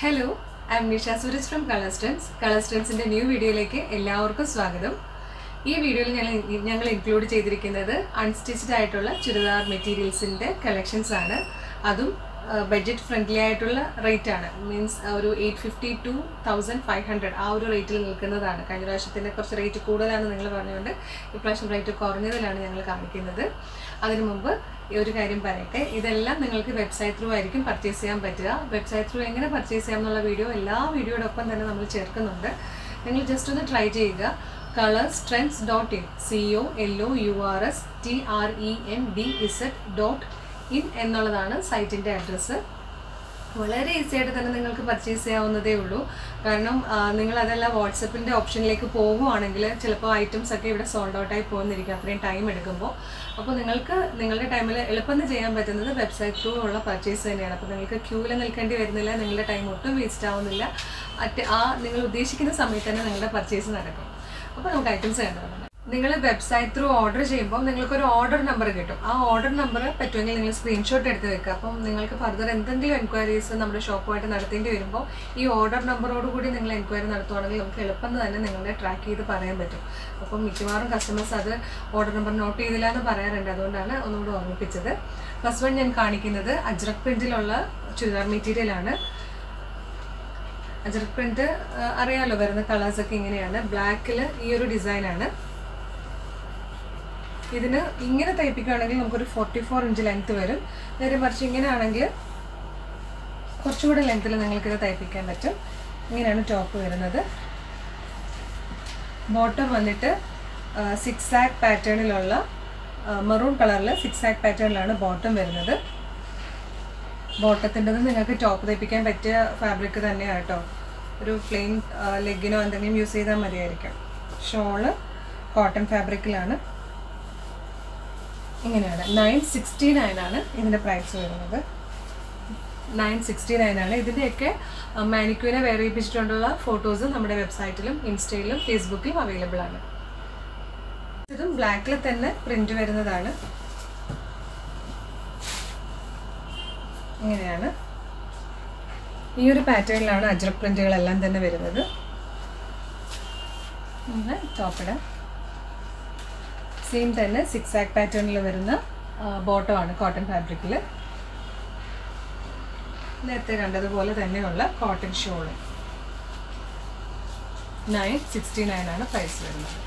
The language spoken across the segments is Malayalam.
Hello I'm Nisha Suresh from colours trends കളർസ്റ്റൻസിൻ്റെ ന്യൂ വീഡിയോയിലേക്ക് എല്ലാവർക്കും സ്വാഗതം ഈ വീഡിയോയിൽ ഞങ്ങൾ ഞങ്ങൾ ഇൻക്ലൂഡ് ചെയ്തിരിക്കുന്നത് അൺസ്റ്റിച്ച്ഡ് ആയിട്ടുള്ള ചുരിദാർ മെറ്റീരിയൽസിൻ്റെ കളക്ഷൻസ് ആണ് അതും ബഡ്ജറ്റ് ഫ്രണ്ട്ലി ആയിട്ടുള്ള റേറ്റ് ആണ് മീൻസ് ഒരു eight fifty two thousand five hundred ആ ഒരു റേറ്റിൽ നിൽക്കുന്നതാണ് കഴിഞ്ഞ പ്രാവശ്യത്തിൻ്റെ കുറച്ച് റേറ്റ് കൂടുതലാണെന്ന് നിങ്ങൾ പറഞ്ഞുകൊണ്ട് ഇപ്രാവശ്യം റേറ്റ് കുറഞ്ഞതിലാണ് ഞങ്ങൾ കാണിക്കുന്നത് അതിനു മുമ്പ് ഈ ഒരു കാര്യം പറയട്ടെ ഇതെല്ലാം നിങ്ങൾക്ക് വെബ്സൈറ്റ് ത്രൂ ആയിരിക്കും പർച്ചേസ് ചെയ്യാൻ പറ്റുക വെബ്സൈറ്റ് ത്രൂ എങ്ങനെ പർച്ചേസ് ചെയ്യാം എന്നുള്ള വീഡിയോ എല്ലാ വീഡിയോയുടെ ഒപ്പം തന്നെ നമ്മൾ ചേർക്കുന്നുണ്ട് നിങ്ങൾ ജസ്റ്റ് ഒന്ന് ട്രൈ ചെയ്യുക colours trends dot in C O L O U R S T R E N D Z dot in എന്നുള്ളതാണ് സൈറ്റിൻ്റെ അഡ്രസ്സ് വളരെ ഈസി ആയിട്ട് തന്നെ നിങ്ങൾക്ക് പർച്ചേസ് ചെയ്യാവുന്നതേ ഉള്ളൂ കാരണം ആ, നിങ്ങൾ അതെല്ലാം വാട്സപ്പിൻ്റെ ഓപ്ഷനിലേക്ക് പോകുവാണെങ്കിൽ ചിലപ്പോൾ ഐറ്റംസ് ഒക്കെ ഇവിടെ സോൾഡ് ഔട്ടായി പോകുന്നിരിക്കും അത്രയും ടൈം എടുക്കുമ്പോൾ അപ്പോൾ നിങ്ങൾക്ക് നിങ്ങളുടെ ടൈമിൽ എളുപ്പം ചെയ്യാൻ പറ്റുന്നത് വെബ്സൈറ്റ് ത്രൂ ഉള്ള പർച്ചേസ് തന്നെയാണ് അപ്പോൾ നിങ്ങൾക്ക് ക്യൂവിൽ നിൽക്കേണ്ടി വരുന്നില്ല നിങ്ങളുടെ ടൈം ഒട്ടും വേസ്റ്റ് ആവുന്നില്ല അറ്റ് ആ നിങ്ങൾ ഉദ്ദേശിക്കുന്ന സമയത്ത് തന്നെ നിങ്ങളുടെ പർച്ചേസ് നടക്കും അപ്പോൾ നമുക്ക് ഐറ്റംസ് കണ്ടു നിങ്ങൾ വെബ്സൈറ്റ് ത്രൂ ഓർഡർ ചെയ്യുമ്പോൾ നിങ്ങൾക്കൊരു ഓർഡർ നമ്പർ കിട്ടും ആ ഓർഡർ നമ്പർ പറ്റുമെങ്കിൽ നിങ്ങൾ സ്ക്രീൻഷോട്ട് എടുത്ത് വെക്കുക അപ്പം നിങ്ങൾക്ക് ഫർദർ എന്തെങ്കിലും എൻക്വയറീസ് നമ്മുടെ ഷോപ്പുമായിട്ട് നടത്തേണ്ടി വരുമ്പോൾ ഈ ഓർഡർ നമ്പറോട് കൂടി നിങ്ങൾ എൻക്വയറി നടത്തുവാണെങ്കിൽ നമുക്ക് എളുപ്പം തന്നെ നിങ്ങളെ ട്രാക്ക് ചെയ്ത് പറയാൻ പറ്റും അപ്പം മിക്കവാറും കസ്റ്റമേഴ്സ് അത് ഓർഡർ നമ്പർ നോട്ട് ചെയ്തില്ല എന്ന് പറയാറുണ്ട് അതുകൊണ്ടാണ് ഒന്നുകൂടി ഓർമ്മിപ്പിച്ചത് ഫസ്റ്റ് വൺ ഞാൻ കാണിക്കുന്നത് അജ്രക് പ്രിൻറ്റിലുള്ള ചുരിദാർ മെറ്റീരിയലാണ് അജ്രക് പ്രിന്റ് അറിയാലോ വരുന്ന കളേഴ്സ് ഒക്കെ ഇങ്ങനെയാണ് ബ്ലാക്കിൽ ഈ ഒരു ഡിസൈനാണ് ഇതിന് ഇങ്ങനെ തയ്പ്പിക്കുകയാണെങ്കിൽ നമുക്കൊരു ഫോർട്ടി ഫോർ ഇഞ്ച് ലെങ്ത് വരും നേരെ മറിച്ച് ഇങ്ങനെ ആണെങ്കിൽ കുറച്ചുകൂടെ ലെങ്ത്തിൽ നിങ്ങൾക്കിത് തയ്പ്പിക്കാൻ പറ്റും ഇങ്ങനെയാണ് ടോപ്പ് വരുന്നത് ബോട്ടം വന്നിട്ട് സിക്സ് ആക്ക് പാറ്റേണിലുള്ള മെറൂൺ കളറിൽ സിക്സ് ആക്ക് പാറ്റേണിലാണ് ബോട്ടം വരുന്നത് ബോട്ടത്തിൻ്റെത് നിങ്ങൾക്ക് ടോപ്പ് തയ്പ്പിക്കാൻ പറ്റിയ ഫാബ്രിക് തന്നെയാണ് കേട്ടോ ഒരു പ്ലെയിൻ ലെഗിനോ എന്തെങ്കിലും യൂസ് ചെയ്താൽ മതിയായിരിക്കും ഷോള് കോട്ടൺ ഫാബ്രിക്കിലാണ് ഇങ്ങനെയാണ് നയൻ സിക്സ്റ്റി നയൻ ആണ് ഇതിൻ്റെ പ്രൈസ് വരുന്നത് നയൻ സിക്സ്റ്റി നയൻ ആണ് ഇതിൻ്റെയൊക്കെ മാനിക്യൂനെ വെയർ ചെയ്യിപ്പിച്ചിട്ടുള്ള ഫോട്ടോസ് നമ്മുടെ വെബ്സൈറ്റിലും ഇൻസ്റ്റയിലും ഫേസ്ബുക്കിലും അവൈലബിൾ ആണ് ഇതും ബ്ലാക്കിൽ തന്നെ പ്രിന്റ് വരുന്നതാണ് ഇങ്ങനെയാണ് ഈ ഒരു പാറ്റേണിലാണ് അജ്രക് പ്രിന്റുകളെല്ലാം തന്നെ വരുന്നത് ഇങ്ങനെ ടോപ്പിടാം സെയിം തന്നെ സിക്സ് ആക്ക് പാറ്റേണിൽ വരുന്ന ബോട്ടമാണ് കോട്ടൺ ഫാബ്രിക്കിൽ നേരത്തെ കണ്ടതുപോലെ തന്നെയുള്ള cotton shawl nine sixty nine ആണ് പ്രൈസ് വരുന്നത്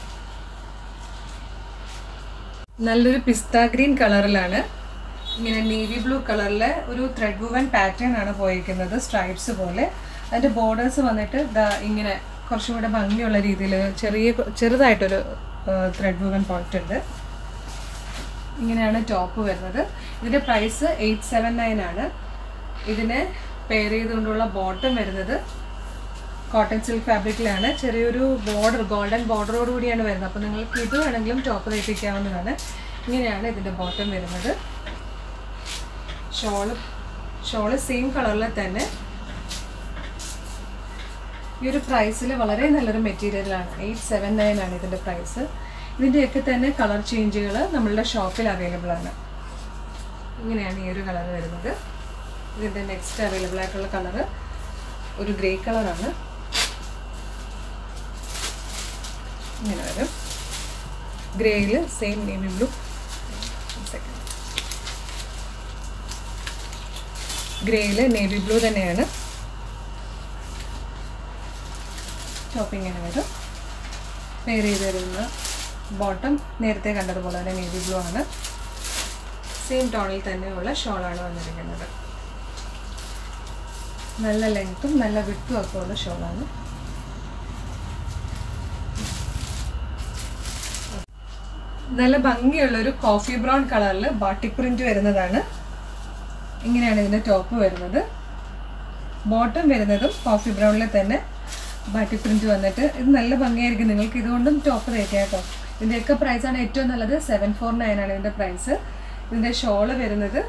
നല്ലൊരു പിസ്ത ഗ്രീൻ കളറിലാണ് ഇങ്ങനെ നേവി ബ്ലൂ കളറിലെ ഒരു ത്രെഡ് വുവൻ പാറ്റേൺ ആണ് പോയിരിക്കുന്നത് സ്ട്രൈപ്സ് പോലെ അതിൻ്റെ ബോർഡേഴ്സ് വന്നിട്ട് ദാ ഇങ്ങനെ കുറച്ചും കൂടെ ഭംഗിയുള്ള രീതിയിൽ ചെറിയ ചെറുതായിട്ടൊരു ത്രെഡ് വുവൻ പോയിട്ടുണ്ട് ഇങ്ങനെയാണ് ടോപ്പ് വരുന്നത് ഇതിൻ്റെ പ്രൈസ് എയ്റ്റ് സെവൻ നയൻ ആണ് ഇതിന് പെയർ ചെയ്തുകൊണ്ടുള്ള ബോട്ടം വരുന്നത് കോട്ടൺ സിൽക്ക് ഫാബ്രിക്കിലാണ് ചെറിയൊരു ബോർഡർ ഗോൾഡൻ ബോർഡറോട് കൂടിയാണ് വരുന്നത് അപ്പോൾ നിങ്ങൾക്ക് ഇത് വേണമെങ്കിലും ടോപ്പ് തയ്പ്പിക്കാവുന്നതാണ് ഇങ്ങനെയാണ് ഇതിൻ്റെ ബോട്ടം വരുന്നത് ഷോള് ഷോള് സെയിം കളറിൽ തന്നെ ഈ ഒരു പ്രൈസിൽ വളരെ നല്ലൊരു മെറ്റീരിയലാണ് എയ്റ്റ് സെവൻ നയൻ ആണ് ഇതിൻ്റെ പ്രൈസ് ഇതിൻ്റെയൊക്കെ തന്നെ കളർ ചേഞ്ചുകൾ നമ്മളുടെ ഷോപ്പിൽ അവൈലബിൾ ആണ് ഇങ്ങനെയാണ് ഈ ഒരു കളർ വരുന്നത് ഇതിൻ്റെ നെക്സ്റ്റ് അവൈലബിൾ ആയിട്ടുള്ള കളറ് ഒരു ഗ്രേ കളറാണ് ഇങ്ങനെ വരും ഗ്രേയിൽ സെയിം നേവി ബ്ലൂ സെക്കൻഡ് ഗ്രേയിൽ നേവി ബ്ലൂ തന്നെയാണ് ടോപ്പ് ഇങ്ങനെ വരും പെയർ ചെയ്ത് വരുന്ന ബോട്ടം നേരത്തെ കണ്ടതുപോലെ തന്നെ നേവി ബ്ലൂ ആണ് സെയിം ടോണിൽ തന്നെയുള്ള ഷോളാണ് വന്നിരിക്കുന്നത് നല്ല ലെങ്ത്തും നല്ല വിട്ടും ഒക്കെ ഉള്ള ഷോളാണ് നല്ല ഭംഗിയുള്ള ഒരു കോഫി ബ്രൗൺ കളറിൽ ബാട്ടിക് പ്രിന്റ് വരുന്നതാണ് ഇങ്ങനെയാണ് ഇതിൻ്റെ ടോപ്പ് വരുന്നത് ബോട്ടം വരുന്നതും കോഫി ബ്രൗണിൽ തന്നെ ബാട്ടിക് പ്രിന്റ് വന്നിട്ട് ഇത് നല്ല ഭംഗിയായിരിക്കും നിങ്ങൾക്ക് ഇതുകൊണ്ടും ടോപ്പ് തയ്ക്കാം കേട്ടോ ഇതിൻ്റെയൊക്കെ പ്രൈസാണ് ഏറ്റവും നല്ലത് സെവൻ ഫോർ നയൻ ആണ് ഇതിൻ്റെ പ്രൈസ് ഇതിൻ്റെ ഷോള് വരുന്നത്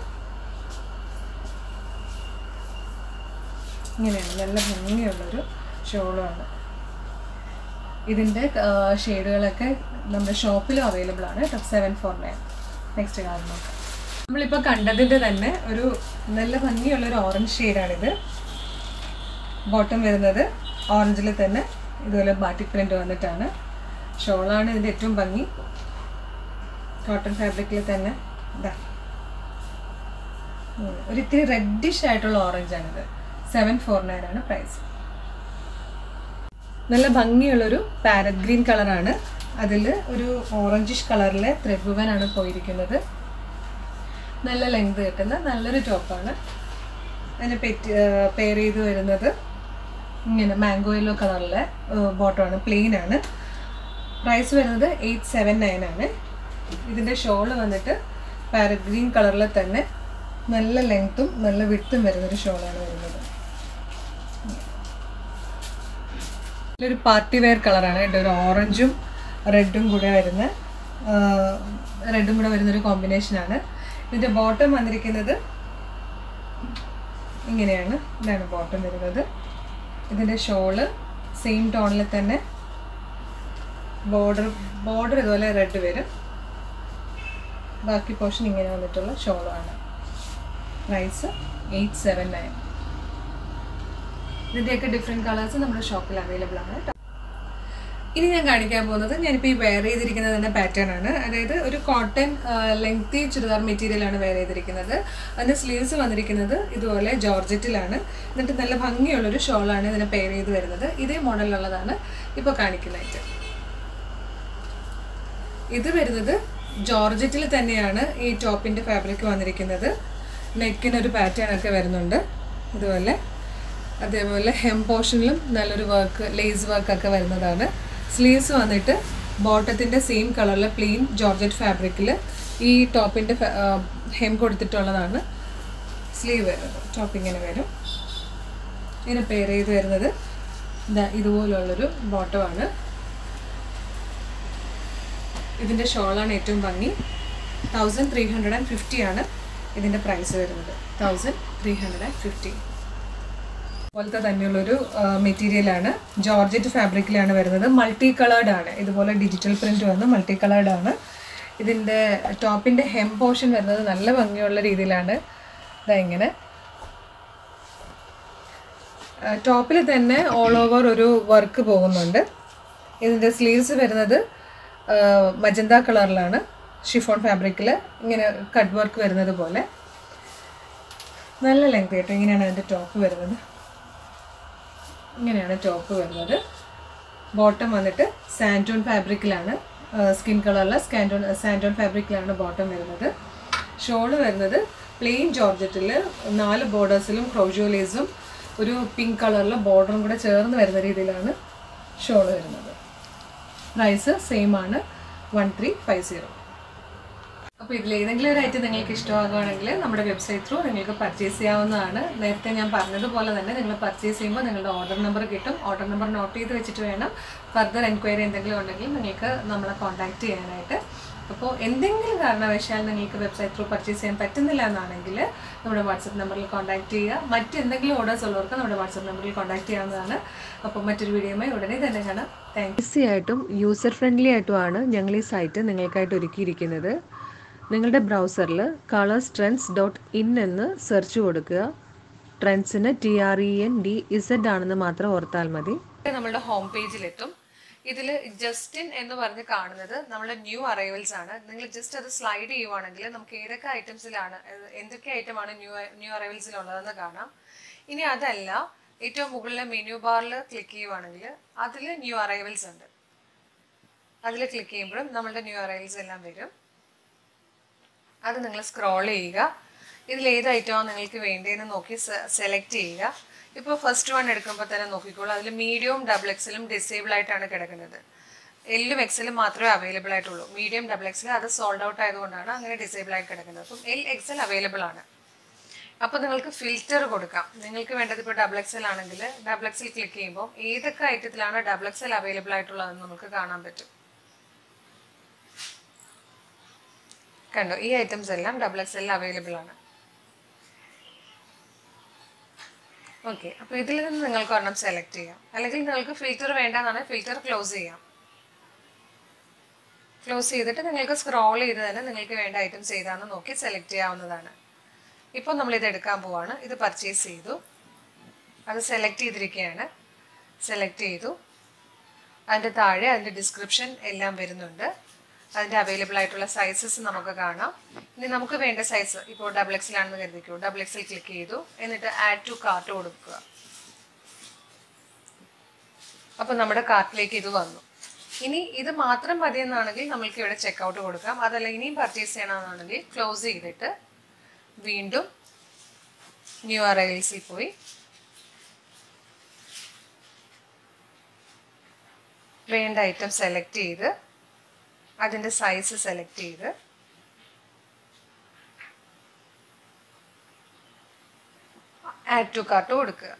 ഇങ്ങനെയാണ് നല്ല ഭംഗിയുള്ളൊരു ഷോളുമാണ് ഇതിൻ്റെ ഷെയ്ഡുകളൊക്കെ നമ്മുടെ ഷോപ്പിലും അവൈലബിൾ ആണ് കേട്ടോ seven four nine next card നോക്കാം നമ്മളിപ്പോൾ കണ്ടതിൻ്റെ തന്നെ ഒരു നല്ല ഭംഗിയുള്ളൊരു ഓറഞ്ച് ഷെയ്ഡാണിത് ബോട്ടം വരുന്നത് ഓറഞ്ചിൽ തന്നെ ഇതുപോലെ ബാറ്റിക് പ്രിൻ്റ് വന്നിട്ടാണ് ഷോളാണ് ഇതിൻ്റെ ഏറ്റവും ഭംഗി കോട്ടൺ ഫാബ്രിക്കിൽ തന്നെ ഇതാ ഉം. ഒരു ഇത്തിരി റെഡിഷ് ആയിട്ടുള്ള ഓറഞ്ചാണിത് സെവൻ ഫോർ നയൻ ആണ് പ്രൈസ് നല്ല ഭംഗിയുള്ളൊരു പാരറ്റ് ഗ്രീൻ കളറാണ് അതിൽ ഒരു ഓറഞ്ചിഷ് കളറിലെ ത്രെഡ് ആണ് പോയിരിക്കുന്നത് നല്ല ലെങ്ത് കിട്ടുന്ന നല്ലൊരു ടോപ്പാണ് അതിന് പെറ്റ് പെയർ ചെയ്ത് വരുന്നത് ഇങ്ങനെ മാംഗോ യെല്ലോ കളറിലെ ബോട്ടമാണ് പ്ലെയിൻ ആണ് പ്രൈസ് വരുന്നത് എയ്റ്റ് സെവൻ നയൻ ആണ് ഇതിൻ്റെ ഷോള് വന്നിട്ട് പാരറ്റ് ഗ്രീൻ കളറിൽ തന്നെ നല്ല ലെങ്ത്തും നല്ല വിട്ടും വരുന്നൊരു ഷോളാണ് വരുന്നത് ഇതൊരു പാർട്ടി വെയർ കളറാണ് കേട്ടോ ഒരു ഓറഞ്ചും റെഡും കൂടെ വരുന്ന റെഡും കൂടെ വരുന്നൊരു കോമ്പിനേഷനാണ് ഇതിൻ്റെ ബോട്ടം വന്നിരിക്കുന്നത് ഇങ്ങനെയാണ് ഇതാണ് ബോട്ടം വരുന്നത് ഇതിൻ്റെ ഷോള് സെയിം ടോണിൽ തന്നെ ബോർഡർ ബോർഡർ ഇതുപോലെ റെഡ് വരും ബാക്കി പോർഷൻ ഇങ്ങനെ വന്നിട്ടുള്ള ഷോളാണ് പ്രൈസ് എയ്റ്റ് സെവൻ നയൻ ഇതിൻ്റെയൊക്കെ ഡിഫറെൻറ്റ് കളേഴ്സ് നമ്മുടെ ഷോപ്പിൽ അവൈലബിൾ ആണ് കേട്ടോ ഇനി ഞാൻ കാണിക്കാൻ പോകുന്നത് ഞാനിപ്പോൾ ഈ വെയർ ചെയ്തിരിക്കുന്നത് തന്നെ പാറ്റേൺ ആണ് അതായത് ഒരു കോട്ടൺ ലെങ്തി ചുരിദാർ മെറ്റീരിയൽ ആണ് വെയർ ചെയ്തിരിക്കുന്നത് അതിൻ്റെ സ്ലീവ്സ് വന്നിരിക്കുന്നത് ഇതുപോലെ ജോർജറ്റിലാണ് എന്നിട്ട് നല്ല ഭംഗിയുള്ളൊരു ഷോളാണ് ഇതിനെ പെയർ ചെയ്ത് വരുന്നത് ഇതേ മോഡലിലുള്ളതാണ് ഇപ്പോൾ കാണിക്കുന്നതായിട്ട് ഇത് വരുന്നത് ജോർജറ്റിൽ തന്നെയാണ് ഈ ടോപ്പിൻ്റെ ഫാബ്രിക് വന്നിരിക്കുന്നത് നെക്കിനൊരു പാറ്റേൺ ഒക്കെ വരുന്നുണ്ട് ഇതുപോലെ അതേപോലെ ഹെം പോർഷനിലും നല്ലൊരു വർക്ക് ലേസ് വർക്ക് ഒക്കെ വരുന്നതാണ് സ്ലീവ്സ് വന്നിട്ട് ബോട്ടത്തിൻ്റെ സെയിം കളറിൽ പ്ലെയിൻ ജോർജറ്റ് ഫാബ്രിക്കിൽ ഈ ടോപ്പിൻ്റെ ഹെം കൊടുത്തിട്ടുള്ളതാണ് സ്ലീവ് വരുന്നത് ടോപ്പ് ഇങ്ങനെ വരും ഇങ്ങനെ പെയർ ചെയ്ത് വരുന്നത് ഇതാ ഇതുപോലുള്ളൊരു ബോട്ടമാണ് ഇതിൻ്റെ ഷോളാണ് ഏറ്റവും ഭംഗി thousand three hundred and fifty ആണ് ഇതിൻ്റെ പ്രൈസ് വരുന്നത് thousand three hundred and fifty പോലത്തെ തന്നെയുള്ളൊരു മെറ്റീരിയലാണ് ജോർജറ്റ് ഫാബ്രിക്കിലാണ് വരുന്നത് മൾട്ടി കളേർഡ് ആണ് ഇതുപോലെ ഡിജിറ്റൽ പ്രിന്റ് വന്ന് മൾട്ടി കളേർഡ് ആണ് ഇതിൻ്റെ ടോപ്പിൻ്റെ ഹെം പോർഷൻ വരുന്നത് നല്ല ഭംഗിയുള്ള രീതിയിലാണ് ഇതാ ഇങ്ങനെ ടോപ്പിൽ തന്നെ ഓൾ ഓവർ ഒരു വർക്ക് പോകുന്നുണ്ട് ഇതിൻ്റെ സ്ലീവ്സ് വരുന്നത് മജന്ത കളറിലാണ് ഷിഫോൺ ഫാബ്രിക്കിൽ ഇങ്ങനെ കട്ട് വർക്ക് വരുന്നത് പോലെ നല്ല ലെങ്ത് കേട്ടോ ഇങ്ങനെയാണ് അതിൻ്റെ ടോപ്പ് വരുന്നത് ഇങ്ങനെയാണ് ടോപ്പ് വരുന്നത് ബോട്ടം വന്നിട്ട് സാൻറ്റോൺ ഫാബ്രിക്കിലാണ് സ്കിൻ കളറിലെ സ്കാൻറ്റോൺ സാൻറ്റോൺ ഫാബ്രിക്കിലാണ് ബോട്ടം വരുന്നത് ഷോള് വരുന്നത് പ്ലെയിൻ ജോർജറ്റിൽ നാല് ബോർഡേഴ്സിലും ക്രോജോ ലേസും ഒരു പിങ്ക് കളറിലെ ബോർഡറും കൂടെ ചേർന്ന് വരുന്ന രീതിയിലാണ് ഷോള് വരുന്നത് പ്രൈസ് സെയിം ആണ് വൺ ത്രീ ഫൈവ് സീറോ അപ്പോൾ ഇതിൽ ഏതെങ്കിലും ഒരു ഐറ്റം നിങ്ങൾക്ക് ഇഷ്ടമാകുകയാണെങ്കിൽ നമ്മുടെ വെബ്സൈറ്റ് ത്രൂ നിങ്ങൾക്ക് പർച്ചേസ് ചെയ്യാവുന്നതാണ് നേരത്തെ ഞാൻ പറഞ്ഞതുപോലെ തന്നെ നിങ്ങൾ പർച്ചേസ് ചെയ്യുമ്പോൾ നിങ്ങളുടെ ഓർഡർ നമ്പർ കിട്ടും ഓർഡർ നമ്പർ നോട്ട് ചെയ്ത് വെച്ചിട്ട് വേണം ഫർദർ എൻക്വയറി എന്തെങ്കിലും ഉണ്ടെങ്കിൽ നിങ്ങൾക്ക് നമ്മളെ കോൺടാക്റ്റ് ചെയ്യാനായിട്ട് അപ്പോൾ എന്തെങ്കിലും കാരണവശാൽ നിങ്ങൾക്ക് വെബ്സൈറ്റ് ത്രൂ പർച്ചേസ് ചെയ്യാൻ പറ്റുന്നില്ല എന്നാണെങ്കിൽ നമ്മുടെ വാട്സപ്പ് നമ്പറിൽ കോൺടാക്ട് ചെയ്യുക മറ്റെന്തെങ്കിലും ഓർഡേഴ്സ് ഉള്ളവർക്ക് നമ്മുടെ വാട്സപ്പ് നമ്പറിൽ കോൺടാക്ട് ചെയ്യാവുന്നതാണ് അപ്പോൾ മറ്റൊരു വീഡിയോയുമായി ഉടനെ തന്നെ കാണാം താങ്ക് ഈസി ആയിട്ടും യൂസർ ഫ്രണ്ട്ലി ആയിട്ടുമാണ് ഞങ്ങൾ ഈ സൈറ്റ് നിങ്ങൾക്കായിട്ട് ഒരുക്കിയിരിക്കുന്നത് നിങ്ങളുടെ ബ്രൗസറിൽ കളേഴ്സ് ട്രെൻഡ്സ് ഡോട്ട് ഇൻ എന്ന് സെർച്ച് കൊടുക്കുക ട്രെൻഡ്സിന് T R E N D Z ആണെന്ന് മാത്രം ഓർത്താൽ മതി നമ്മളുടെ ഹോം പേജിലെത്തും ഇതിൽ ജസ്റ്റിൻ എന്ന് പറഞ്ഞ് കാണുന്നത് നമ്മുടെ ന്യൂ അറൈവൽസ് ആണ് നിങ്ങൾ ജസ്റ്റ് അത് സ്ലൈഡ് ചെയ്യുവാണെങ്കിൽ നമുക്ക് ഏതൊക്കെ ഐറ്റംസിലാണ് എന്തൊക്കെ ഐറ്റമാണ് ന്യൂ ന്യൂ അറൈവൽസിൽ ഉള്ളതെന്ന് കാണാം ഇനി അതല്ല ഏറ്റവും മുകളിലെ മെനു ബാറിൽ ക്ലിക്ക് ചെയ്യുവാണെങ്കിൽ അതിൽ ന്യൂ അറൈവൽസ് ഉണ്ട് അതിൽ ക്ലിക്ക് ചെയ്യുമ്പോഴും നമ്മളുടെ ന്യൂ അറൈവൽസ് എല്ലാം വരും അത് നിങ്ങൾ സ്ക്രോൾ ചെയ്യുക ഇതിൽ ഏത് ഐറ്റമാണ് നിങ്ങൾക്ക് വേണ്ടതെന്ന് നോക്കി സെലക്ട് ചെയ്യുക ഇപ്പോൾ ഫസ്റ്റ് വൺ എടുക്കുമ്പോൾ തന്നെ നോക്കിക്കോളൂ അതിൽ മീഡിയവും ഡബിൾ എക്സലും ഡിസേബിൾ ആയിട്ടാണ് കിടക്കുന്നത് എല്ലും എക്സലും മാത്രമേ അവൈലബിൾ ആയിട്ടുള്ളൂ മീഡിയം ഡബിൾ എക്സൽ അത് സോൾഡ് ഔട്ട് ആയതുകൊണ്ടാണ് അങ്ങനെ ഡിസേബിൾ ആയി കിടക്കുന്നത് അപ്പം എൽ എക്സൽ അവൈലബിൾ ആണ് അപ്പോൾ നിങ്ങൾക്ക് ഫിൽറ്റർ കൊടുക്കാം നിങ്ങൾക്ക് വേണ്ടത് ഇപ്പോൾ ഡബിൾ എക്സൽ ആണെങ്കിൽ ഡബിൾ എക്സൽ ക്ലിക്ക് ചെയ്യുമ്പോൾ ഏതൊക്കെ ഐറ്റത്തിലാണ് ഡബിൾ എക്സൽ അവൈലബിൾ ആയിട്ടുള്ളതെന്ന് നമുക്ക് കാണാൻ പറ്റും കണ്ടോ ഈ ഐറ്റംസ് എല്ലാം ഡബിൾ എക്സ് എല്ലാം അവൈലബിൾ ആണ് ഓക്കെ അപ്പോൾ ഇതിൽ നിന്ന് നിങ്ങൾക്ക് ഒരെണ്ണം സെലക്ട് ചെയ്യാം അല്ലെങ്കിൽ നിങ്ങൾക്ക് ഫിൽറ്റർ വേണ്ടെന്നാണ് ഫിൽറ്റർ ക്ലോസ് ചെയ്യാം ക്ലോസ് ചെയ്തിട്ട് നിങ്ങൾക്ക് സ്ക്രോൾ ചെയ്ത് തന്നെ നിങ്ങൾക്ക് വേണ്ട ഐറ്റംസ് ഏതാണെന്ന് നോക്കി സെലക്ട് ചെയ്യാവുന്നതാണ് ഇപ്പോൾ നമ്മൾ ഇത് എടുക്കാൻ പോവാണ് ഇത് പർച്ചേസ് ചെയ്തു അത് സെലക്ട് ചെയ്തിരിക്കുകയാണ് സെലക്ട് ചെയ്തു അതിൻ്റെ താഴെ അതിൻ്റെ ഡിസ്ക്രിപ്ഷൻ എല്ലാം വരുന്നുണ്ട് അതിൻ്റെ അവൈലബിൾ ആയിട്ടുള്ള സൈസസ് നമുക്ക് കാണാം ഇനി നമുക്ക് വേണ്ട സൈസ് ഇപ്പോൾ ഡബിൾ എക്സിലാണെന്ന് കരുതിക്കൂ ഡബിൾ എക്സിൽ ക്ലിക്ക് ചെയ്തു എന്നിട്ട് ആഡ് ടു കാർട്ട് കൊടുക്കുക അപ്പോൾ നമ്മുടെ കാർട്ടിലേക്ക് ഇത് വന്നു ഇനി ഇത് മാത്രം മതിയെന്നാണെങ്കിൽ നമ്മൾക്ക് ഇവിടെ ചെക്കൗട്ട് കൊടുക്കാം അതല്ല ഇനിയും പർച്ചേസ് ചെയ്യണമെന്നാണെങ്കിൽ ക്ലോസ് ചെയ്തിട്ട് വീണ്ടും ന്യൂ അറൈവൽസിൽ പോയി വേണ്ട ഐറ്റം സെലക്ട് ചെയ്ത് അതിൻ്റെ സൈസ് സെലക്ട് ചെയ്ത് ആഡ് ടു കാർട്ട് കൊടുക്കുക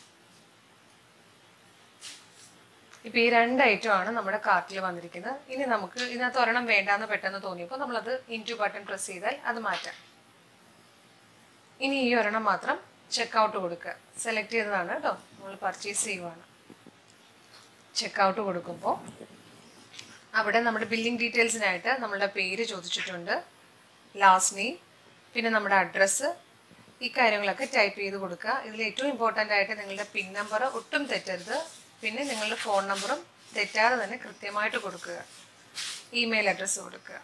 ഇപ്പം ഈ രണ്ട് ഐറ്റമാണ് നമ്മുടെ കാർട്ടിൽ വന്നിരിക്കുന്നത് ഇനി നമുക്ക് ഇതിനകത്ത് ഒരെണ്ണം വേണ്ടാന്ന് പെട്ടെന്ന് തോന്നിയപ്പോൾ നമ്മളത് ഇൻറ്റു ബട്ടൺ പ്രസ് ചെയ്താൽ അത് മാറ്റാം ഇനി ഈ ഒരെണ്ണം മാത്രം ചെക്കൗട്ട് കൊടുക്കുക സെലക്ട് ചെയ്തതാണ് കേട്ടോ നമ്മൾ പർച്ചേസ് ചെയ്യുവാണ് ചെക്കൗട്ട് കൊടുക്കുമ്പോൾ അവിടെ നമ്മുടെ ബില്ലിംഗ് ഡീറ്റെയിൽസിനായിട്ട് നമ്മളുടെ പേര് ചോദിച്ചിട്ടുണ്ട് ലാസ്റ്റ് നെയിം പിന്നെ നമ്മുടെ അഡ്രസ്സ് ഈ കാര്യങ്ങളൊക്കെ ടൈപ്പ് ചെയ്ത് കൊടുക്കുക ഇതിൽ ഏറ്റവും ഇമ്പോർട്ടൻ്റ് ആയിട്ട് നിങ്ങളുടെ പിൻ നമ്പർ ഒട്ടും തെറ്റരുത് പിന്നെ നിങ്ങളുടെ ഫോൺ നമ്പറും തെറ്റാതെ തന്നെ കൃത്യമായിട്ട് കൊടുക്കുക ഇമെയിൽ അഡ്രസ്സ് കൊടുക്കുക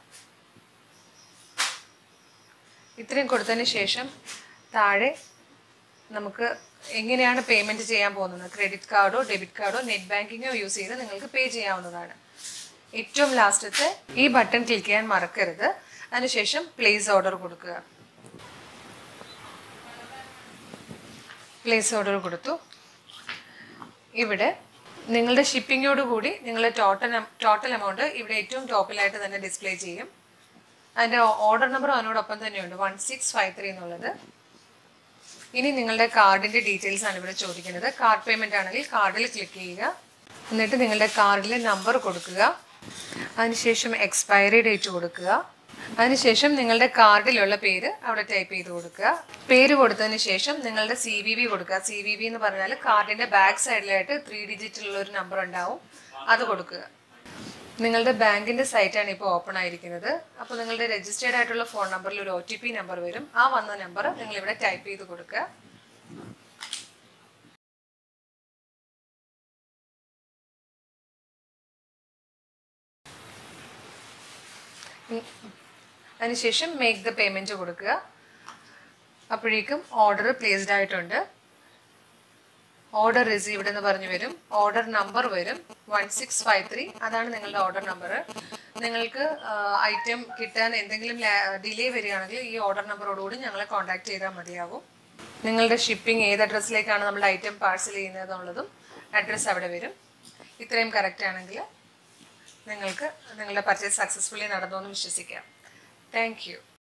ഇത്രയും കൊടുത്തതിന് ശേഷം താഴെ നമുക്ക് എങ്ങനെയാണ് പേയ്മെൻറ്റ് ചെയ്യാൻ പോകുന്നത് ക്രെഡിറ്റ് കാർഡോ ഡെബിറ്റ് കാർഡോ നെറ്റ് ബാങ്കിങ്ങോ യൂസ് ചെയ്ത് നിങ്ങൾക്ക് പേ ചെയ്യാവുന്നതാണ് ഏറ്റവും ലാസ്റ്റത്തെ ഈ ബട്ടൺ ക്ലിക്ക് ചെയ്യാൻ മറക്കരുത് അതിനുശേഷം പ്ലേസ് ഓർഡർ കൊടുക്കുക പ്ലേസ് ഓർഡർ കൊടുത്തു ഇവിടെ നിങ്ങളുടെ ഷിപ്പിങ്ങോട് കൂടി നിങ്ങളുടെ ടോട്ടൽ ടോട്ടൽ എമൗണ്ട് ഇവിടെ ഏറ്റവും ടോപ്പിലായിട്ട് തന്നെ ഡിസ്പ്ലേ ചെയ്യും അതിൻ്റെ ഓർഡർ നമ്പർ അതിനോടൊപ്പം തന്നെയുണ്ട് വൺ സിക്സ് ഫൈവ് ത്രീ എന്നുള്ളത് ഇനി നിങ്ങളുടെ കാർഡിൻ്റെ ഡീറ്റെയിൽസ് ആണ് ഇവിടെ ചോദിക്കുന്നത് കാർഡ് പേയ്മെൻ്റ് ആണെങ്കിൽ കാർഡിൽ ക്ലിക്ക് ചെയ്യുക എന്നിട്ട് നിങ്ങളുടെ കാർഡിലെ നമ്പർ കൊടുക്കുക അതിനുശേഷം എക്സ്പയറി ഡേറ്റ് കൊടുക്കുക അതിനുശേഷം നിങ്ങളുടെ കാർഡിലുള്ള പേര് അവിടെ ടൈപ്പ് ചെയ്ത് കൊടുക്കുക പേര് കൊടുത്തതിന് ശേഷം നിങ്ങളുടെ സി വി വി കൊടുക്കുക സി വി വി എന്ന് പറഞ്ഞാൽ കാർഡിൻ്റെ ബാക്ക് സൈഡിലായിട്ട് ത്രീ ഡിജിറ്റുള്ള ഒരു നമ്പർ ഉണ്ടാവും അത് കൊടുക്കുക നിങ്ങളുടെ ബാങ്കിന്റെ സൈറ്റാണ് ഇപ്പോൾ ഓപ്പൺ ആയിരിക്കുന്നത് അപ്പോൾ നിങ്ങളുടെ രജിസ്റ്റേർഡ് ആയിട്ടുള്ള ഫോൺ നമ്പറിൽ ഒരു ഒ ടി പി നമ്പർ വരും ആ വന്ന നമ്പർ നിങ്ങൾ ഇവിടെ ടൈപ്പ് ചെയ്ത് കൊടുക്കുക ഉം. അതിനുശേഷം മേക്ക് ദ പേയ്മെന്റ് കൊടുക്കുക അപ്പോഴേക്കും ഓർഡർ പ്ലേസ്ഡ് ആയിട്ടുണ്ട് ഓർഡർ റിസീവ്ഡ് എന്ന് പറഞ്ഞു വരും ഓർഡർ നമ്പർ വരും വൺ സിക്സ് ഫൈവ് ത്രീ അതാണ് നിങ്ങളുടെ ഓർഡർ നമ്പർ നിങ്ങൾക്ക് ഐറ്റം കിട്ടാൻ എന്തെങ്കിലും ഡിലേ വരികയാണെങ്കിൽ ഈ ഓർഡർ നമ്പറോടുകൂടി ഞങ്ങളെ കോൺടാക്ട് ചെയ്താൽ മതിയാവും നിങ്ങളുടെ ഷിപ്പിംഗ് ഏത് അഡ്രസ്സിലേക്കാണ് നമ്മുടെ ഐറ്റം പാഴ്സൽ ചെയ്യുന്നത് എന്നുള്ളതും അഡ്രസ്സ് അവിടെ വരും ഇത്രയും കറക്റ്റ് ആണെങ്കിൽ നിങ്ങൾക്ക് നിങ്ങളുടെ പർച്ചേസ് സക്സസ്ഫുള്ളി നടന്നു എന്ന് വിശ്വസിക്കാം താങ്ക് യു